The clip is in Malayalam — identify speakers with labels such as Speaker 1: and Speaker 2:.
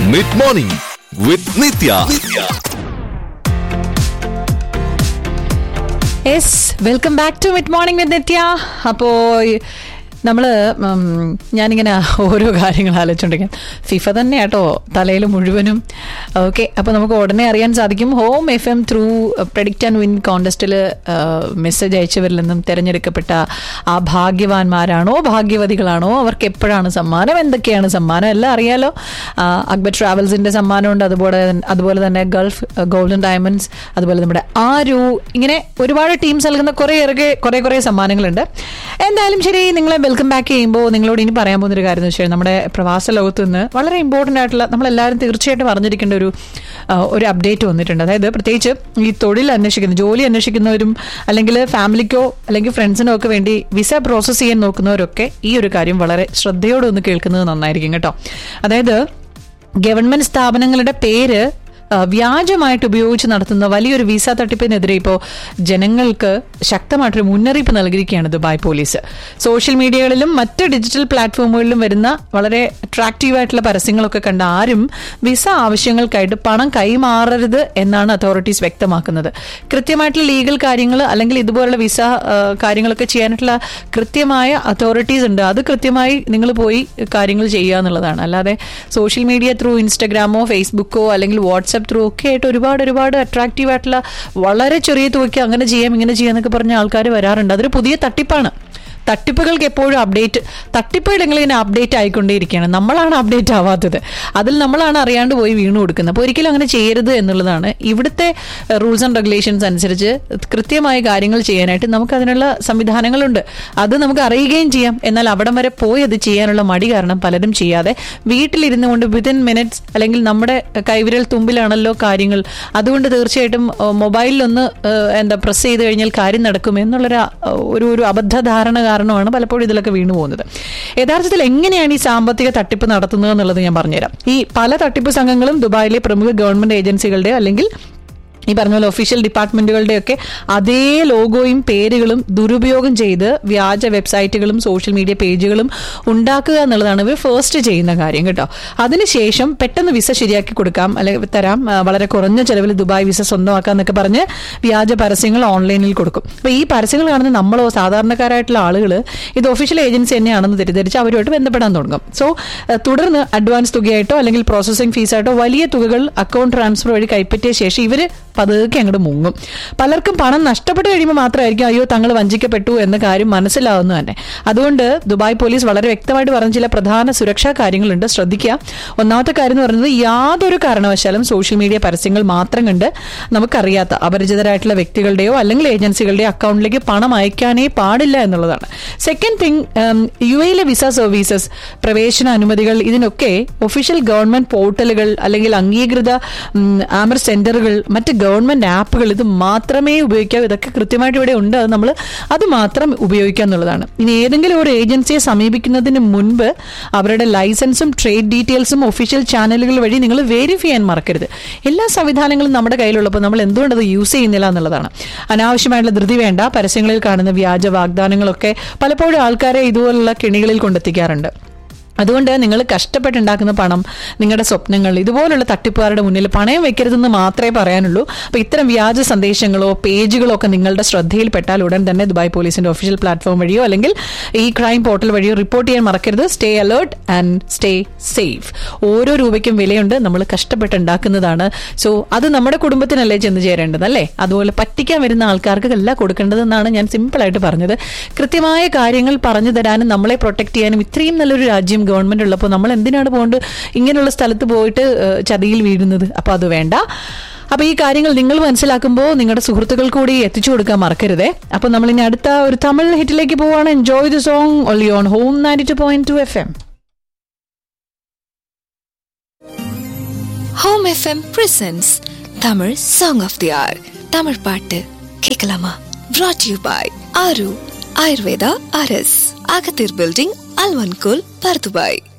Speaker 1: mid morning with Nithya
Speaker 2: yes welcome back to mid morning with Nithya അപ്പോൾ നമ്മൾ ഞാനിങ്ങനെ ഓരോ കാര്യങ്ങൾ ആലോചിച്ചുകൊണ്ടിരിക്കും ഫിഫ തന്നെ കേട്ടോ തലയിൽ മുഴുവനും ഓക്കെ അപ്പോൾ നമുക്ക് ഉടനെ അറിയാൻ സാധിക്കും home F M through predict and win കോൺടെസ്റ്റിൽ മെസ്സേജ് അയച്ചവരിൽ നിന്നും തിരഞ്ഞെടുക്കപ്പെട്ട ആ ഭാഗ്യവാന്മാരാണോ ഭാഗ്യവതികളാണോ അവർക്ക് എപ്പോഴാണ് സമ്മാനം എന്തൊക്കെയാണ് സമ്മാനം എല്ലാം അറിയാലോ ആ, അക്ബർ ട്രാവൽസിന്റെ സമ്മാനമുണ്ട് അതുപോലെ അതുപോലെ തന്നെ ഗൾഫ് ഗോൾഡൻ ഡയമണ്ട്സ് അതുപോലെ നമ്മുടെ ആരു ഇങ്ങനെ ഒരുപാട് ടീംസ് നൽകുന്ന കുറേ ഏറെ കുറേ കുറേ സമ്മാനങ്ങളുണ്ട് എന്തായാലും ശരി നിങ്ങളെ വെൽക്കം ബാക്ക് ചെയ്യുമ്പോൾ നിങ്ങളോട് ഇനി പറയാൻ പോകുന്ന ഒരു കാര്യം എന്ന് വെച്ചാൽ നമ്മുടെ പ്രവാസ ലോകത്ത് നിന്ന് വളരെ ഇമ്പോർട്ടൻ്റ് ആയിട്ടുള്ള നമ്മളെല്ലാവരും തീർച്ചയായിട്ടും അറിഞ്ഞിരിക്കേണ്ട ഒരു ആ, ഒരു അപ്ഡേറ്റ് വന്നിട്ടുണ്ട് അതായത് പ്രത്യേകിച്ച് ഈ തൊഴിൽ അന്വേഷിക്കുന്ന ജോലി അന്വേഷിക്കുന്നവരും അല്ലെങ്കിൽ ഫാമിലിക്കോ അല്ലെങ്കിൽ ഫ്രണ്ട്സിനോ ഒക്കെ വേണ്ടി വിസ പ്രോസസ്സ് ചെയ്യാൻ നോക്കുന്നവരൊക്കെ ഈ ഒരു കാര്യം വളരെ ശ്രദ്ധയോടെ ഒന്ന് കേൾക്കുന്നത് നന്നായിരിക്കും കേട്ടോ അതായത് ഗവൺമെന്റ് സ്ഥാപനങ്ങളുടെ പേര് ആ, വ്യാജമായിട്ട് ഉപയോഗിച്ച് നടത്തുന്ന വലിയൊരു വിസ തട്ടിപ്പിനെതിരെ ഇപ്പോൾ ജനങ്ങൾക്ക് ശക്തമായിട്ടൊരു മുന്നറിയിപ്പ് നൽകിയിരിക്കുകയാണ് ദുബായ് പോലീസ് സോഷ്യൽ മീഡിയകളിലും മറ്റ് ഡിജിറ്റൽ പ്ലാറ്റ്ഫോമുകളിലും വരുന്ന വളരെ അട്രാക്റ്റീവ് ആയിട്ടുള്ള പരസ്യങ്ങളൊക്കെ കണ്ട ആരും വിസ ആവശ്യങ്ങൾക്കായിട്ട് പണം കൈമാറരുത് എന്നാണ് അതോറിറ്റീസ് വ്യക്തമാക്കുന്നത് കൃത്യമായിട്ടുള്ള ലീഗൽ കാര്യങ്ങൾ അല്ലെങ്കിൽ ഇതുപോലുള്ള വിസ ആ, കാര്യങ്ങളൊക്കെ ചെയ്യാനായിട്ടുള്ള കൃത്യമായ അതോറിറ്റീസ് ഉണ്ട് അത് കൃത്യമായി നിങ്ങൾ പോയി കാര്യങ്ങൾ ചെയ്യുക എന്നുള്ളതാണ് അല്ലാതെ സോഷ്യൽ മീഡിയ ത്രൂ ഇൻസ്റ്റഗ്രാമോ ഫേസ്ബുക്കോ അല്ലെങ്കിൽ വാട്സപ്പ് ത്രൂ ഒക്കെ ആയിട്ട് ഒരുപാട് ഒരുപാട് അട്രാക്റ്റീവ് ആയിട്ടുള്ള വളരെ ചെറിയ തുകയ്ക്ക് അങ്ങനെ ചെയ്യാം ഇങ്ങനെ ചെയ്യാം എന്നൊക്കെ പറഞ്ഞ ആൾക്കാർ വരാറുണ്ട് അതൊരു പുതിയ തട്ടിപ്പാണ് തട്ടിപ്പുകൾക്ക് എപ്പോഴും അപ്ഡേറ്റ് തട്ടിപ്പുകൾ ഇങ്ങനെ അപ്ഡേറ്റ് ആയിക്കൊണ്ടേയിരിക്കുകയാണ് നമ്മളാണ് അപ്ഡേറ്റ് ആവാത്തത് അതിൽ നമ്മളാണ് അറിയാണ്ട് പോയി വീണു കൊടുക്കുന്നത് അപ്പോൾ ഒരിക്കലും അങ്ങനെ ചെയ്യരുത് എന്നുള്ളതാണ് ഇവിടുത്തെ റൂൾസ് ആൻഡ് റെഗുലേഷൻസ് അനുസരിച്ച് കൃത്യമായ കാര്യങ്ങൾ ചെയ്യാനായിട്ട് നമുക്ക് അതിനുള്ള സംവിധാനങ്ങളുണ്ട് അത് നമുക്ക് അറിയുകയും ചെയ്യാം എന്നാൽ അവിടം വരെ പോയി അത് ചെയ്യാനുള്ള മടി കാരണം പലരും ചെയ്യാതെ വീട്ടിലിരുന്നു കൊണ്ട് വിതിൻ മിനിറ്റ്സ് അല്ലെങ്കിൽ നമ്മുടെ കൈവിരൽ തുമ്പിലാണല്ലോ കാര്യങ്ങൾ അതുകൊണ്ട് തീർച്ചയായിട്ടും മൊബൈലിലൊന്ന് എന്താ പ്രസ് ചെയ്ത് കഴിഞ്ഞാൽ കാര്യം നടക്കും എന്നുള്ളൊരു ആ, ഒരു ഒരു അബദ്ധധാരണ കാരണമാണ് പലപ്പോഴും ഇതിലൊക്കെ വീണു പോകുന്നത് യഥാർത്ഥത്തിൽ എങ്ങനെയാണ് ഈ സാമ്പത്തിക തട്ടിപ്പ് നടത്തുന്നത് എന്നുള്ളത് ഞാൻ പറഞ്ഞുതരാം ഈ പല തട്ടിപ്പ് സംഘങ്ങളും ദുബായിലെ പ്രമുഖ ഗവൺമെന്റ് ഏജൻസികളുടെ അല്ലെങ്കിൽ ഈ പറഞ്ഞ പോലെ ഒഫീഷ്യൽ ഡിപ്പാർട്ട്മെന്റുകളുടെയൊക്കെ അതേ ലോഗോയും പേരുകളും ദുരുപയോഗം ചെയ്ത് വ്യാജ വെബ്സൈറ്റുകളും സോഷ്യൽ മീഡിയ പേജുകളും ഉണ്ടാക്കുക എന്നുള്ളതാണ് ഇവർ ഫസ്റ്റ് ചെയ്യുന്ന കാര്യം കേട്ടോ അതിനുശേഷം പെട്ടെന്ന് വിസ ശരിയാക്കി കൊടുക്കാം അല്ലെങ്കിൽ തരാം ആ, വളരെ കുറഞ്ഞ ചെലവിൽ ദുബായ് വിസ സ്വന്തമാക്കാം എന്നൊക്കെ പറഞ്ഞ് വ്യാജ പരസ്യങ്ങൾ ഓൺലൈനിൽ കൊടുക്കും അപ്പൊ ഈ പരസ്യങ്ങൾ കാണുന്ന നമ്മളോ സാധാരണക്കാരായിട്ടുള്ള ആളുകൾ ഇത് ഒഫീഷ്യൽ ഏജൻസി തന്നെയാണെന്ന് തെറ്റിദ്ധരിച്ച് അവരുമായിട്ട് ബന്ധപ്പെടാൻ തുടങ്ങും സോ തുടർന്ന് അഡ്വാൻസ് തുകയായിട്ടോ അല്ലെങ്കിൽ പ്രോസസ്സിംഗ് ഫീസായിട്ടോ വലിയ തുകകൾ അക്കൗണ്ട് ട്രാൻസ്ഫർ വഴി കൈപ്പറ്റിയ ശേഷം ഇവര് പതുക്കെ അങ്ങോട്ട് മുങ്ങും പലർക്കും പണം നഷ്ടപ്പെട്ട് കഴിയുമ്പോൾ മാത്രമായിരിക്കും അയ്യോ തങ്ങൾ വഞ്ചിക്കപ്പെട്ടു എന്ന കാര്യം മനസ്സിലാവുന്നു തന്നെ അതുകൊണ്ട് ദുബായ് പോലീസ് വളരെ വ്യക്തമായിട്ട് പറഞ്ഞ ചില പ്രധാന സുരക്ഷാ കാര്യങ്ങളുണ്ട് ശ്രദ്ധിക്കുക ഒന്നാമത്തെ കാര്യം എന്ന് പറയുന്നത് യാതൊരു കാരണവശാലും സോഷ്യൽ മീഡിയ പരസ്യങ്ങൾ മാത്രം കണ്ട് നമുക്കറിയാത്ത അപരിചിതരായിട്ടുള്ള വ്യക്തികളുടെയോ അല്ലെങ്കിൽ ഏജൻസികളുടെയോ അക്കൗണ്ടിലേക്ക് പണം അയക്കാനേ പാടില്ല എന്നുള്ളതാണ് സെക്കൻഡ് തിങ് യു എയിലെ വിസ സർവീസസ് പ്രവേശന അനുമതികൾ ഇതിനൊക്കെ ഒഫീഷ്യൽ ഗവൺമെന്റ് പോർട്ടലുകൾ അല്ലെങ്കിൽ അംഗീകൃത ഉം, ആമർ സെന്ററുകൾ മറ്റ് ഗവൺമെന്റ് ആപ്പുകൾ ഇത് മാത്രമേ ഉപയോഗിക്കാവൂ ഇതൊക്കെ കൃത്യമായിട്ട് ഇവിടെ ഉണ്ട് അത് നമ്മൾ അത് മാത്രം ഉപയോഗിക്കുക എന്നുള്ളതാണ് ഇനി ഏതെങ്കിലും ഒരു ഏജൻസിയെ സമീപിക്കുന്നതിന് മുൻപ് അവരുടെ ലൈസൻസും ട്രേഡ് ഡീറ്റെയിൽസും ഒഫീഷ്യൽ ചാനലുകൾ വഴി നിങ്ങൾ വെരിഫൈ ചെയ്യാൻ മറക്കരുത് എല്ലാ സംവിധാനങ്ങളും നമ്മുടെ കയ്യിലുള്ളപ്പോൾ നമ്മൾ എന്തുകൊണ്ട് അത് യൂസ് ചെയ്യുന്നില്ല എന്നുള്ളതാണ് അനാവശ്യമായിട്ടുള്ള ധൃതി വേണ്ട പരസ്യങ്ങളിൽ കാണുന്ന വ്യാജ വാഗ്ദാനങ്ങളൊക്കെ പലപ്പോഴും ആൾക്കാരെ ഇതുപോലുള്ള കെണികളിൽ കൊണ്ടെത്തിക്കാറുണ്ട് അതുകൊണ്ട് നിങ്ങൾ കഷ്ടപ്പെട്ടുണ്ടാക്കുന്ന പണം നിങ്ങളുടെ സ്വപ്നങ്ങൾ ഇതുപോലുള്ള തട്ടിപ്പുകാരുടെ മുന്നിൽ പണയം വെക്കരുതെന്ന് മാത്രമേ പറയാനുള്ളൂ അപ്പോൾ ഇത്തരം വ്യാജ സന്ദേശങ്ങളോ പേജുകളോ ഒക്കെ നിങ്ങളുടെ ശ്രദ്ധയിൽപ്പെട്ടാൽ ഉടൻ തന്നെ ദുബായ് പോലീസിന്റെ ഒഫീഷ്യൽ പ്ലാറ്റ്ഫോം വഴിയോ അല്ലെങ്കിൽ ഈ ക്രൈം പോർട്ടൽ വഴിയോ റിപ്പോർട്ട് ചെയ്യാൻ മറക്കരുത് stay alert and stay safe ഓരോ രൂപയ്ക്കും വിലയുണ്ട് നമ്മൾ കഷ്ടപ്പെട്ടുണ്ടാക്കുന്നതാണ് സോ അത് നമ്മുടെ കുടുംബത്തിനല്ലേ ചെന്ന് ചേരേണ്ടത് അല്ലേ അതുപോലെ പറ്റിക്കാൻ വരുന്ന ആൾക്കാർക്ക് അല്ല കൊടുക്കേണ്ടതെന്നാണ് ഞാൻ സിമ്പിളായിട്ട് പറഞ്ഞത് കൃത്യമായ കാര്യങ്ങൾ പറഞ്ഞു തരാനും നമ്മളെ പ്രൊട്ടക്ട് ചെയ്യാനും ഇത്രയും നല്ലൊരു രാജ്യം ഗവൺമെന്റ് ഉള്ളപ്പോൾ നമ്മൾ എന്തിനാണ് പോകൊണ്ട് ഇങ്ങനെയുള്ള സ്ഥലത്ത് പോയിട്ട് ഏഹ്, ചതിയിൽ വീഴുന്നത് അപ്പോൾ അത് വേണ്ട അപ്പൊ ഈ കാര്യങ്ങൾ നിങ്ങൾ മനസ്സിലാക്കുമ്പോൾ നിങ്ങളുടെ സുഹൃത്തുക്കൾ കൂടി എത്തിച്ചു കൊടുക്കാൻ മറക്കരുതേ അപ്പൊ നമ്മൾ ഇനി അടുത്ത ഒരു തമിഴ് ഹിറ്റിലേക്ക് പോവാണ് enjoy the song only on home ninety two point two F M
Speaker 3: home FM presents Tamil song of the hour Tamil பாட்டு கேட்கலாமா brought யூ பாய் ஆரு ஆயுர்வேதா அரஸ் அகத்தீர் பில்டிங் அல்வன்கோல் பர்துபாய்